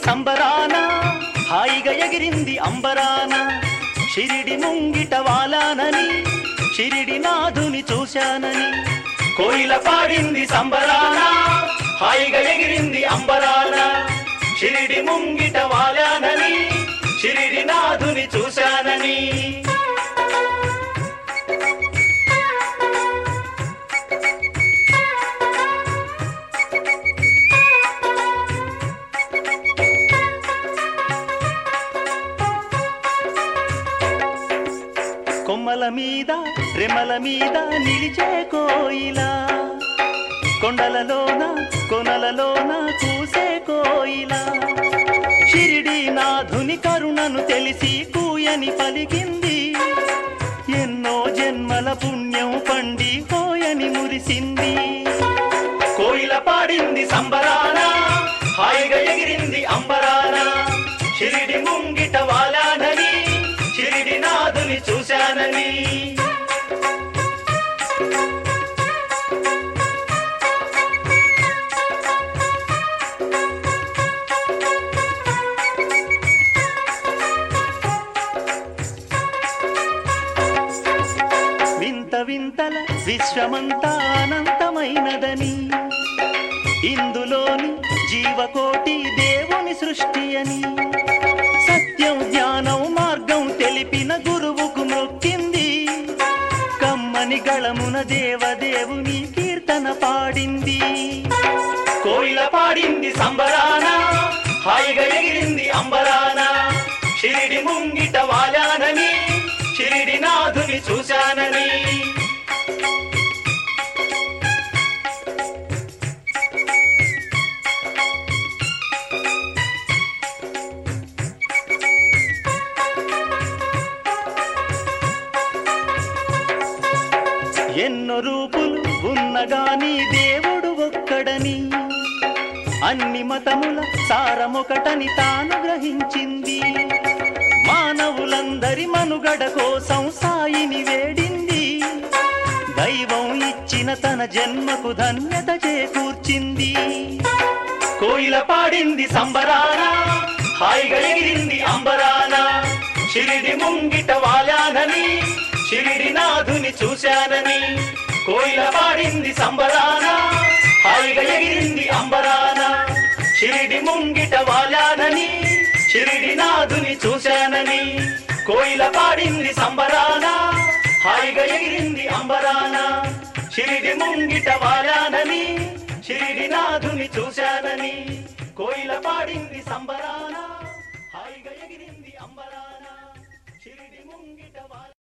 సంబరాన హాయిగా ఎగిరింది అంబరాన షిరిడి ముంగిట వాలానని షిరిడి నాథుని చూశానని కోయిల పాడింది సంబరాన హాయిగా ఎగిరింది అంబరాన షిరిడి ముంగిట వాలానని షిరిడి నాథుని చూశానని కొమ్మల మీద రెమ్మల మీద నిలిచే కోయిల కొండలలోన కొనలలోన కూసే కోయిల షిరిడి నాధుని కరుణను తెలిసి కూయని పలికింది ఎన్నో జన్మల పుణ్యం పండి కోయని మురిసింది కోయిల పాడింది సంబరాన హాయిగా ఎగిరింది అంబరాన షిరిడి ముంగిట వాలానని షిరిడి నాదుని చూశానని వింత వింతల విశ్వమంతా అనంతమైనదని ఇందులోని జీవకోటి దేవుని సృష్టి అని సత్యం జ్ఞానం మార్గం తెలిపిన గురువుకు మొక్కింది కమ్మని గళమున దేవదేవుని కీర్తన పాడింది కోయిల పాడింది సంబరాన హాయిగా ఎగిరింది అంబరాన షిరిడి ముంగిట వాలానని షిరిడి నాథుని చూశానని ఎన్నో రూపులు ఉన్నగాని దేవుడు ఒక్కడని అన్ని మతముల సారమొకటని తాను గ్రహించింది మానవులందరి మనుగడ కోసం సాయిని వేడింది దైవం ఇచ్చిన తన జన్మకు ధన్యత చేకూర్చింది కోయిల పాడింది సంబరాన హాయిగా ఎగిరింది అంబరాన షిరిడి ముంగిట వాలానని షిరిడి నాథుని చూశానని కోయిల పాడింది సంబరాన హాయిగా ఎగిరింది అంబరాన షిరిడి ముంగిట వాలానని షిరిడి నాథుని చూశానని కోయిల పాడింది సంబరాన హాయిగా ఎగిరింది అంబరాన షిరిడి ముంగిట వాలానని షిరిడి నాథుని చూశానని కోయిల పాడింది సంబరానా